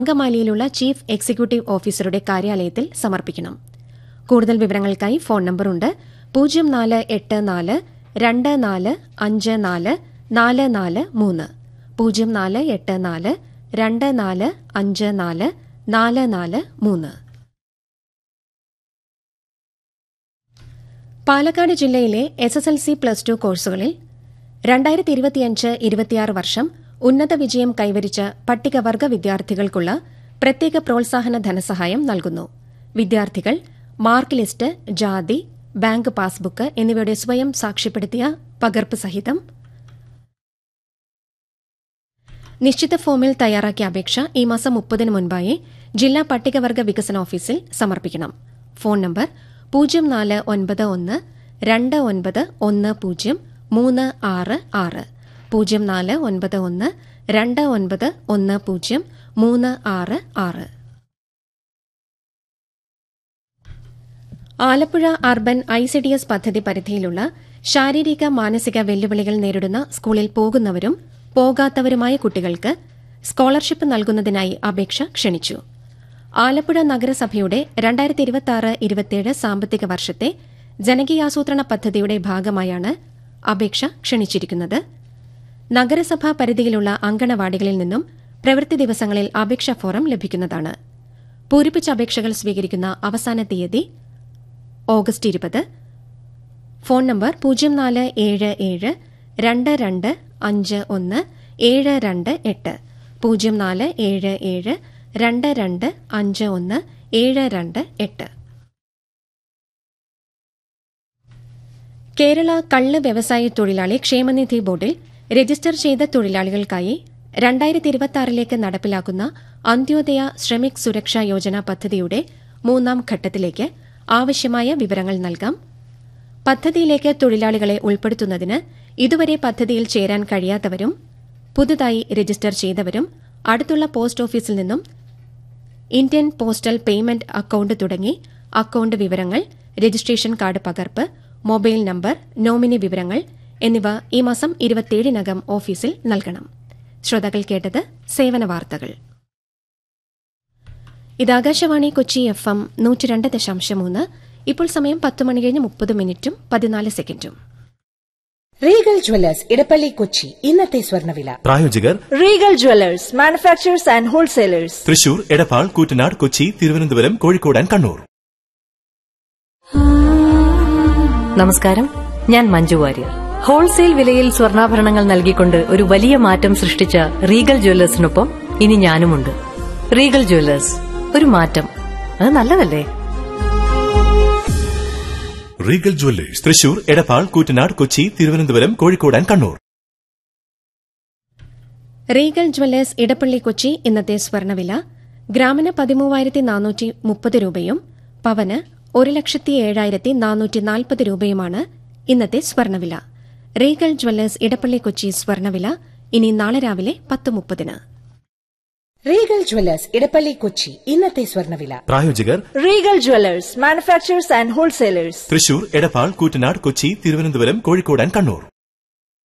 അങ്കമാലിയിലുള്ള chief executive ഓഫീസറുടെ കാര്യാലയത്തിൽ സമർപ്പിക്കണം കൂടുതൽ വിവരങ്ങൾക്കായി ഫോൺ നമ്പറുണ്ട് പൂജ്യം നാല് എട്ട് നാല് രണ്ട് നാല് അഞ്ച് നാല് നാല് നാല് മൂന്ന് പൂജ്യം നാല് എട്ട് നാല് രണ്ട് നാല് അഞ്ച് നാല് നാല് നാല് മൂന്ന് പാലക്കാട് ജില്ലയിലെ S S L C plus two കോഴ്സുകളിൽ രണ്ടായിരത്തി ഇരുപത്തിയഞ്ച് ഇരുപത്തിയാറ് വർഷം ഉന്നത വിജയം കൈവരിച്ച പട്ടികവർഗ വിദ്യാർത്ഥികൾക്കുള്ള പ്രത്യേക പ്രോത്സാഹന ധനസഹായം നൽകുന്നു വിദ്യാർത്ഥികൾ മാർക്ക് ലിസ്റ്റ് ജാതി ബാങ്ക് പാസ്ബുക്ക് എന്നിവയുടെ സ്വയം സാക്ഷ്യപ്പെടുത്തിയ പകർപ്പ് സഹിതം നിശ്ചിത ഫോമിൽ തയ്യാറാക്കിയ അപേക്ഷ ഈ മാസം മുപ്പതിന് മുൻപായി ജില്ലാ പട്ടികവർഗ വികസന ഓഫീസിൽ സമർപ്പിക്കണം ഫോൺ നമ്പർ പൂജ്യം നാല് ഒൻപത് ഒന്ന് രണ്ട് ഒൻപത് ഒന്ന് പൂജ്യം മൂന്ന് ആറ് ആറ് പൂജ്യം നാല് ഒൻപത് ഒന്ന് രണ്ട് ഒൻപത് ഒന്ന് പൂജ്യം മൂന്ന് ആറ് ആറ് Alappuzha urban I C D S പദ്ധതി പരിധിയിലുള്ള ശാരീരിക മാനസിക വെല്ലുവിളികൾ നേരിടുന്ന സ്കൂളിൽ പോകുന്നവരും പോകാത്തവരുമായ കുട്ടികൾക്ക് സ്കോളർഷിപ്പ് നൽകുന്നതിനായി അപേക്ഷ ക്ഷണിച്ചു ആലപ്പുഴ നഗരസഭയുടെ രണ്ടായിരത്തി ഇരുപത്തിയാറ് ഇരുപത്തിയേഴ് സാമ്പത്തിക വർഷത്തെ ജനകീയാസൂത്രണ പദ്ധതിയുടെ ഭാഗമായാണ് അപേക്ഷ ക്ഷണിച്ചിരിക്കുന്നത് നഗരസഭാ പരിധിയിലുള്ള അങ്കണവാടികളിൽ നിന്നും പ്രവൃത്തി ദിവസങ്ങളിൽ അപേക്ഷാ ഫോറം ലഭിക്കുന്നതാണ് പൂരിപ്പിച്ച അപേക്ഷകൾ സ്വീകരിക്കുന്ന അവസാന തീയതി ഓഗസ്റ്റ് ഇരുപത് ഫോൺ നമ്പർ പൂജ്യം നാല് ഏഴ് ഏഴ് രണ്ട് രണ്ട് അഞ്ച് ഒന്ന് ഏഴ് രണ്ട് എട്ട് പൂജ്യം നാല് ഏഴ് ഏഴ് രണ്ട് രണ്ട് അഞ്ച് ഒന്ന് ഏഴ് രണ്ട് എട്ട് കേരള കള്ള് വ്യവസായ തൊഴിലാളി ക്ഷേമനിധി ബോർഡിൽ രജിസ്റ്റർ ചെയ്ത തൊഴിലാളികൾക്കായി രണ്ടായിരത്തി ഇരുപത്തിയാറിലേക്ക് നടപ്പിലാക്കുന്ന അന്ത്യോദയ ശ്രമിക് സുരക്ഷാ യോജന പദ്ധതിയുടെ മൂന്നാം ഘട്ടത്തിലേക്ക് ആവശ്യമായ വിവരങ്ങൾ നൽകാം പദ്ധതിയിലേക്ക് തൊഴിലാളികളെ ഉൾപ്പെടുത്തുന്നതിന് ഇതുവരെ പദ്ധതിയിൽ ചേരാൻ കഴിയാത്തവരും പുതുതായി രജിസ്റ്റർ ചെയ്തവരും അടുത്തുള്ള പോസ്റ്റ് ഓഫീസിൽ നിന്നും ഇന്ത്യൻ പോസ്റ്റൽ പേയ്മെന്റ് അക്കൌണ്ട് തുടങ്ങി അക്കൌണ്ട് വിവരങ്ങൾ രജിസ്ട്രേഷൻ കാർഡ് പകർപ്പ് മൊബൈൽ നമ്പർ നോമിനി വിവരങ്ങൾ എന്നിവ ഈ മാസം ഇരുപത്തിയേഴിനകം ഓഫീസിൽ നൽകണം ശ്രോതാക്കൾ കേട്ടത് സേവന വാർത്തകൾ ഇത് ആകാശവാണി കൊച്ചി എഫ് എം നൂറ്റിരണ്ട് ദശാംശം മൂന്ന് ഇപ്പോൾ സമയം പത്ത് മണി കഴിഞ്ഞ് മുപ്പത് മിനിറ്റും പതിനാല് സെക്കൻഡും റീഗൽ ജ്വല്ലേഴ്സ് ഇടപ്പള്ളി കൊച്ചി ഇന്നത്തെ സ്വർണ്ണവില പ്രായോജകർ Regal jewellers manufacturers and wholesalers Thrissur Edappal Koottanad Kochi Thiruvananthapuram Kozhikode and Kannur നമസ്കാരം ഞാൻ മഞ്ജു വാര്യർ ഹോൾസെയിൽ വിലയിൽ സ്വർണ്ണാഭരണങ്ങൾ നൽകിക്കൊണ്ട് ഒരു വലിയ മാറ്റം സൃഷ്ടിച്ച റീഗൽ ജ്വല്ലേഴ്സിനൊപ്പം ഇനി ഞാനുമുണ്ട് റീഗൽ ജ്വല്ലേഴ്സ് ഒരു മാറ്റം അത് നല്ലതല്ലേ Regal jewellers Thrissur Edappal Koottanad Kochi Thiruvananthapuram Kozhikode and Kannur Regal jewellers Edappally Kochi ഇന്നത്തെ സ്വർണ്ണവില ഗ്രാമിന് പതിമൂവായിരത്തി നാനൂറ്റി മുപ്പത് രൂപയും പവന് ഒരു ലക്ഷത്തി ഏഴായിരത്തി നാനൂറ്റി നാൽപ്പത് രൂപയുമാണ് ഇന്നത്തെ സ്വർണ്ണവില റീഗൽ ജ്വല്ലേഴ്സ് ഇടപ്പള്ളി കൊച്ചി സ്വർണ്ണവില ഇനി നാളെ രാവിലെ പത്ത് മുപ്പതിന് റീഗൽ ജ്വല്ലേഴ്സ് ഇടപ്പള്ളി കൊച്ചി ഇന്നത്തെ സ്വർണ്ണവില പ്രായോജകർ Regal jewellers manufacturers and wholesalers Thrissur Edappal Koottanad Kochi Thiruvananthapuram Kozhikode and Kannur